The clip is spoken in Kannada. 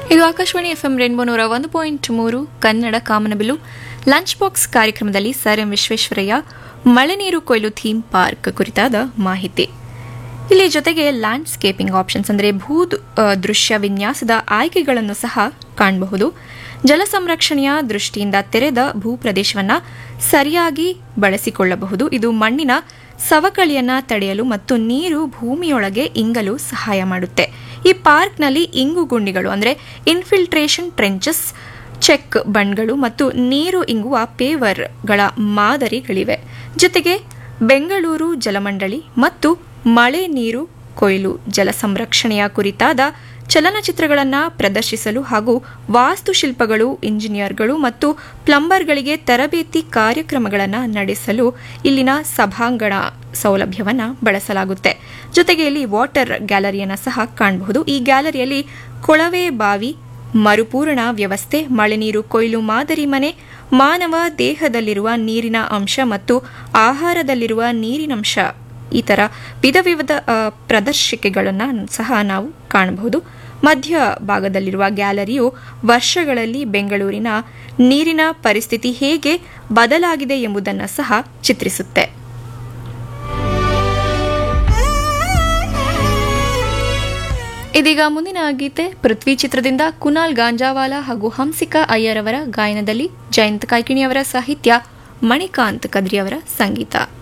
ಇದು ಆಕಾಶವಾಣಿ ಎಫ್ಎಂ ರೇನ್ಬೋ ನೂರ ಒಂದು ಪಾಯಿಂಟ್ ಮೂರು ಕನ್ನಡ ಕಾಮನಬಿಲ್ಲು ಲಂಚ್ ಬಾಕ್ಸ್ ಕಾರ್ಯಕ್ರಮದಲ್ಲಿ ಸರ್ ಎಂ ವಿಶ್ವೇಶ್ವರಯ್ಯ ಮಳೆ ನೀರು ಕೊಯ್ಲು ಥೀಮ್ ಪಾರ್ಕ್ ಕುರಿತಾದ ಮಾಹಿತಿ ಇಲ್ಲಿ ಜೊತೆಗೆ ಲ್ಯಾಂಡ್ಸ್ಕೇಪಿಂಗ್ ಆಪ್ಷನ್ಸ್ ಅಂದರೆ ಭೂ ಆ, ದೃಶ್ಯ ವಿನ್ಯಾಸದ ಆಯ್ಕೆಗಳನ್ನು ಸಹ ಕಾಣಬಹುದು ಜಲ ಸಂರಕ್ಷಣೆಯ ದೃಷ್ಟಿಯಿಂದ ತೆರೆದ ಭೂ ಪ್ರದೇಶವನ್ನು ಸರಿಯಾಗಿ ಬಳಸಿಕೊಳ್ಳಬಹುದು ಇದು ಮಣ್ಣಿನ ಸವಕಳಿಯನ್ನ ತಡೆಯಲು ಮತ್ತು ನೀರು ಭೂಮಿಯೊಳಗೆ ಇಂಗಲು ಸಹಾಯ ಮಾಡುತ್ತೆ ಈ ಪಾರ್ಕ್ನಲ್ಲಿ ಇಂಗು ಗುಂಡಿಗಳು ಅಂದರೆ ಇನ್ಫಿಲ್ಟ್ರೇಷನ್ ಟ್ರೆಂಚಸ್ ಚೆಕ್ ಬಂಡ್ಗಳು ಮತ್ತು ನೀರು ಇಂಗುವ ಪೇವರ್ಗಳ ಮಾದರಿಗಳಿವೆ ಜೊತೆಗೆ ಬೆಂಗಳೂರು ಜಲಮಂಡಳಿ ಮತ್ತು ಮಳೆ ನೀರು ಕೊಯ್ಲು ಜಲ ಸಂರಕ್ಷಣೆಯ ಕುರಿತಾದ ಚಲನಚಿತ್ರಗಳನ್ನು ಪ್ರದರ್ಶಿಸಲು ಹಾಗೂ ವಾಸ್ತುಶಿಲ್ಪಗಳು ಇಂಜಿನಿಯರ್ಗಳು ಮತ್ತು ಪ್ಲಂಬರ್ಗಳಿಗೆ ತರಬೇತಿ ಕಾರ್ಯಕ್ರಮಗಳನ್ನು ನಡೆಸಲು ಇಲ್ಲಿನ ಸಭಾಂಗಣ ಸೌಲಭ್ಯವನ್ನು ಬಳಸಲಾಗುತ್ತೆ ಜೊತೆಗೆ ಇಲ್ಲಿ ವಾಟರ್ ಗ್ಯಾಲರಿಯನ್ನು ಸಹ ಕಾಣಬಹುದು ಈ ಗ್ಯಾಲರಿಯಲ್ಲಿ ಕೊಳವೆ ಬಾವಿ ಮರುಪೂರಣ ವ್ಯವಸ್ಥೆ ಮಳೆ ನೀರು ಕೊಯ್ಲು ಮಾದರಿ ಮನೆ ಮಾನವ ದೇಹದಲ್ಲಿರುವ ನೀರಿನ ಅಂಶ ಮತ್ತು ಆಹಾರದಲ್ಲಿರುವ ನೀರಿನಂಶ ಈ ಥರ ವಿಧ ವಿವಿಧ ಆ, ಪ್ರದರ್ಶಿಕೆಗಳನ್ನು ಸಹ ನಾವು ಕಾಣಬಹುದು ಮಧ್ಯ ಭಾಗದಲ್ಲಿರುವ ಗ್ಯಾಲರಿಯು ವರ್ಷಗಳಲ್ಲಿ ಬೆಂಗಳೂರಿನ ನೀರಿನ ಪರಿಸ್ಥಿತಿ ಹೇಗೆ ಬದಲಾಗಿದೆ ಎಂಬುದನ್ನು ಸಹ ಚಿತ್ರಿಸುತ್ತೆ ಇದೀಗ ಮುಂದಿನ ಗೀತೆ ಪೃಥ್ವಿ ಚಿತ್ರದಿಂದ ಕುನಾಲ್ ಗಾಂಜಾವಾಲಾ ಹಾಗೂ ಹಂಸಿಕಾ ಅಯ್ಯರ್ ಅವರ ಗಾಯನದಲ್ಲಿ ಜಯಂತ್ ಕಾಯ್ಕಿಣಿಯವರ ಸಾಹಿತ್ಯ ಮಣಿಕಾಂತ್ ಕದ್ರಿ ಅವರ ಸಂಗೀತ